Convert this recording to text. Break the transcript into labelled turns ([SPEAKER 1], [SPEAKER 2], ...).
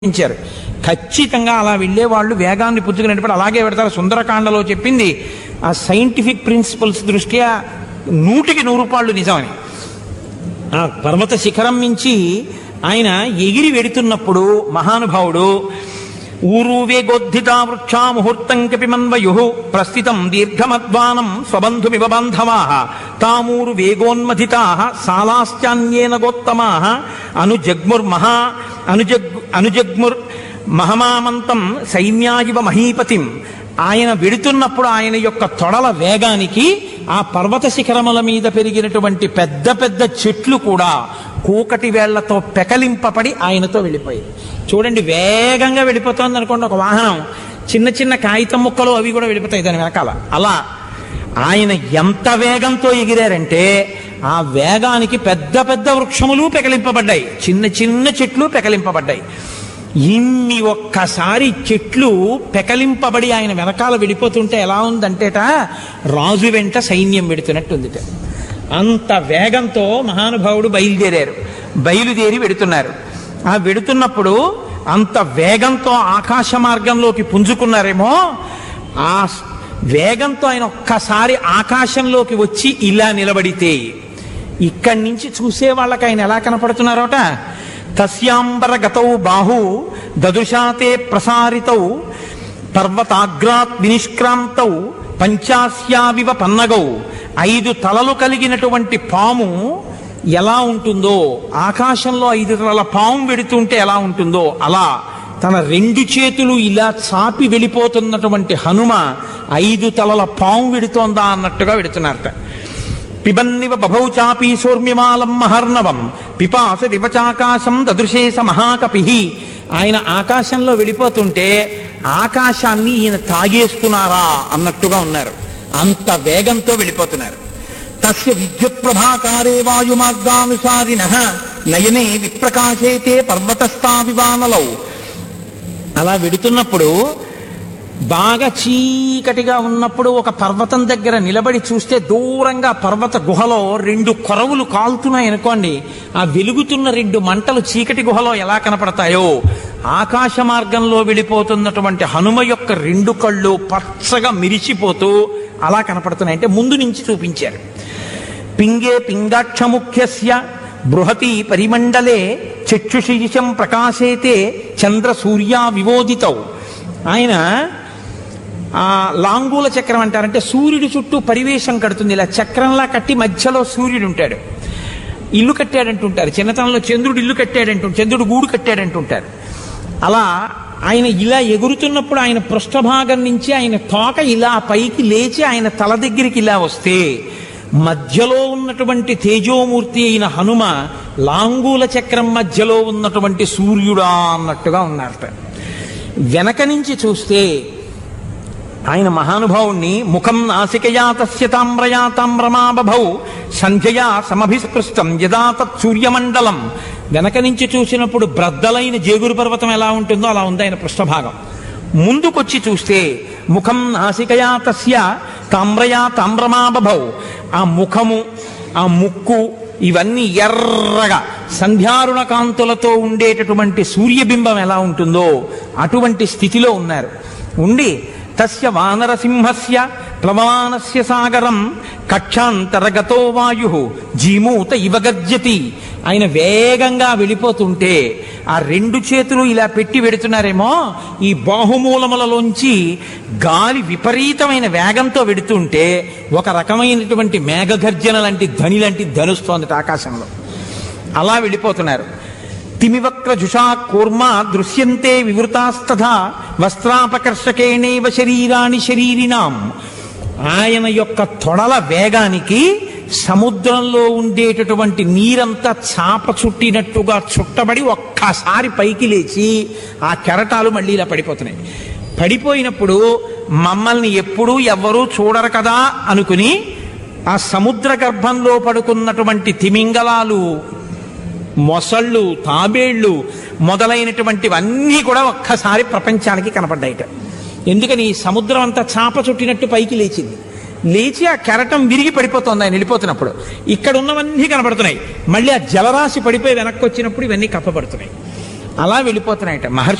[SPEAKER 1] ఇచ్చారు ఖచ్చితంగా అలా వెళ్ళే వాళ్ళు వేగాన్ని పుచ్చుకునేటప్పుడు అలాగే పెడతారు సుందరకాండలో చెప్పింది ఆ సైంటిఫిక్ ప్రిన్సిపల్స్ దృష్ట్యా నూటికి నూరు రూపాయలు నిజమని ఆ పర్వత శిఖరం నుంచి ఆయన ఎగిరి వెడుతున్నప్పుడు మహానుభావుడు ఊరూవే గోద్ధితా వృక్షా ముహూర్తం కపిమన్వయు ప్రస్థితం దీర్ఘమద్వానం స్వబంధుమివ బాంధవా తామూరు వేగోన్మథితా సాలాశ్చాన్యేన గోత్తమా అనుజగ్ముర్మహా అనుజగ్ అనుజగ్ముర్ మహమామంతం సైన్యాయివ మహీపతిం ఆయన వెడుతున్నప్పుడు ఆయన యొక్క తొడల వేగానికి ఆ పర్వత శిఖరముల మీద పెరిగినటువంటి పెద్ద పెద్ద చెట్లు కూడా కూకటి వేళ్లతో పెకలింపబడి ఆయనతో వెళ్ళిపోయాయి చూడండి వేగంగా వెళ్ళిపోతుంది అనుకోండి ఒక వాహనం చిన్న చిన్న కాగితం ముక్కలు అవి కూడా వెళ్ళిపోతాయి దాని వెనకాల అలా ఆయన ఎంత వేగంతో ఎగిరారంటే ఆ వేగానికి పెద్ద పెద్ద వృక్షములు పెకలింపబడ్డాయి చిన్న చిన్న చెట్లు పెకలింపబడ్డాయి ఇన్ని ఒక్కసారి చెట్లు పెకలింపబడి ఆయన వెనకాల వెళ్ళిపోతుంటే ఎలా ఉందంటేట రాజు వెంట సైన్యం వెడుతున్నట్టు ఉందిట అంత వేగంతో మహానుభావుడు బయలుదేరారు బయలుదేరి వెడుతున్నారు ఆ వెడుతున్నప్పుడు అంత వేగంతో ఆకాశ మార్గంలోకి పుంజుకున్నారేమో ఆ వేగంతో ఆయన ఒక్కసారి ఆకాశంలోకి వచ్చి ఇలా నిలబడితే ఇక్కడి నుంచి చూసే వాళ్ళకి ఆయన ఎలా కనపడుతున్నారోట తస్యాంబర గతౌ బాహు దదుషాతే ప్రసారితౌ పర్వతాగ్రాత్ వినిష్క్రాంతౌ పంచాస్యావివ పన్నగౌ ఐదు తలలు కలిగినటువంటి పాము ఎలా ఉంటుందో ఆకాశంలో ఐదు తలల పాము వెడుతుంటే ఎలా ఉంటుందో అలా తన రెండు చేతులు ఇలా చాపి వెళ్ళిపోతున్నటువంటి హనుమ ఐదు తలల పాము వెడుతోందా అన్నట్టుగా వెడుతున్నారట పిబన్నివ బభౌ చాపీ సౌర్మ్యమాలం మహర్ణవం పిపాస దివచాకాశం దదృశేస మహాకపి ఆయన ఆకాశంలో వెళ్ళిపోతుంటే ఆకాశాన్ని ఈయన తాగేస్తున్నారా అన్నట్టుగా ఉన్నారు అంత వేగంతో వెళ్ళిపోతున్నారు తస్య విద్యుత్ ప్రభాకారే వాయుమార్గానుసారిణ నయనే విప్రకాశేతే పర్వతస్థా వివానలౌ అలా వెడుతున్నప్పుడు బాగా చీకటిగా ఉన్నప్పుడు ఒక పర్వతం దగ్గర నిలబడి చూస్తే దూరంగా పర్వత గుహలో రెండు కొరవులు కాలుతున్నాయి అనుకోండి ఆ వెలుగుతున్న రెండు మంటలు చీకటి గుహలో ఎలా కనపడతాయో ఆకాశ మార్గంలో వెళ్ళిపోతున్నటువంటి హనుమ యొక్క రెండు కళ్ళు పచ్చగా మిరిచిపోతూ అలా కనపడుతున్నాయి అంటే ముందు నుంచి చూపించారు పింగే పింగాక్షముఖ్యస్య బృహతి పరిమండలే చక్షుషీశం ప్రకాశేతే చంద్ర సూర్యా వివోదితౌ ఆయన ఆ లాంగూల చక్రం అంటారంటే సూర్యుడి చుట్టూ పరివేశం కడుతుంది ఇలా చక్రంలా కట్టి మధ్యలో సూర్యుడు ఉంటాడు ఇల్లు కట్టాడంటుంటారు చిన్నతనంలో చంద్రుడు ఇల్లు కట్టాడంటు చంద్రుడు గూడు కట్టాడంటుంటారు అలా ఆయన ఇలా ఎగురుతున్నప్పుడు ఆయన పృష్ఠభాగం నుంచి ఆయన తోక ఇలా పైకి లేచి ఆయన తల దగ్గరికి ఇలా వస్తే మధ్యలో ఉన్నటువంటి తేజోమూర్తి అయిన హనుమ లాంగూల చక్రం మధ్యలో ఉన్నటువంటి సూర్యుడా అన్నట్టుగా ఉన్నారట వెనక నుంచి చూస్తే ఆయన మహానుభావుణ్ణి ముఖం నాసికయా తస్య తామ్రయా తామ్రమాబభౌ సంధ్యయా సమభిస్పృష్టం యదా తత్ సూర్యమండలం వెనక నుంచి చూసినప్పుడు బ్రద్దలైన జేగురు పర్వతం ఎలా ఉంటుందో అలా ఉంది ఆయన పృష్ఠభాగం ముందుకొచ్చి చూస్తే ముఖం నాసికయా తస్య తామ్రయా తామ్రమాబభౌ ఆ ముఖము ఆ ముక్కు ఇవన్నీ ఎర్రగా సంధ్యారుణ కాంతులతో ఉండేటటువంటి సూర్యబింబం ఎలా ఉంటుందో అటువంటి స్థితిలో ఉన్నారు ఉండి తస్య వానరసింహస్య ప్లవానస్య సాగరం కక్షాంతరగతో వాయు జీమూత ఇవ గర్జతి ఆయన వేగంగా వెళ్ళిపోతుంటే ఆ రెండు చేతులు ఇలా పెట్టి వెడుతున్నారేమో ఈ బాహుమూలములలోంచి గాలి విపరీతమైన వేగంతో వెడుతుంటే ఒక రకమైనటువంటి మేఘగర్జన లాంటి ధని లాంటి ధనుస్తోంది ఆకాశంలో అలా వెళ్ళిపోతున్నారు తిమివక్ర జుషా కూర్మ దృశ్యంతే వివృతాస్తథా వస్త్రాపకర్షకేణేవ శరీరాణి శరీరినాం ఆయన యొక్క తొడల వేగానికి సముద్రంలో ఉండేటటువంటి నీరంతా చాప చుట్టినట్టుగా చుట్టబడి ఒక్కసారి పైకి లేచి ఆ కెరటాలు మళ్ళీ ఇలా పడిపోతున్నాయి పడిపోయినప్పుడు మమ్మల్ని ఎప్పుడూ ఎవ్వరూ చూడరు కదా అనుకుని ఆ సముద్ర గర్భంలో పడుకున్నటువంటి తిమింగలాలు మొసళ్ళు తాబేళ్లు మొదలైనటువంటివన్నీ కూడా ఒక్కసారి ప్రపంచానికి కనపడ్డాయిట ఎందుకని సముద్రం అంతా చాప చుట్టినట్టు పైకి లేచింది లేచి ఆ కెరటం విరిగి పడిపోతుంది ఆయన వెళ్ళిపోతున్నప్పుడు ఇక్కడ ఉన్నవన్నీ కనపడుతున్నాయి మళ్ళీ ఆ జలరాశి పడిపోయి వెనక్కి వచ్చినప్పుడు ఇవన్నీ కప్పబడుతున్నాయి అలా వెళ్ళిపోతున్నాయట మహర్షి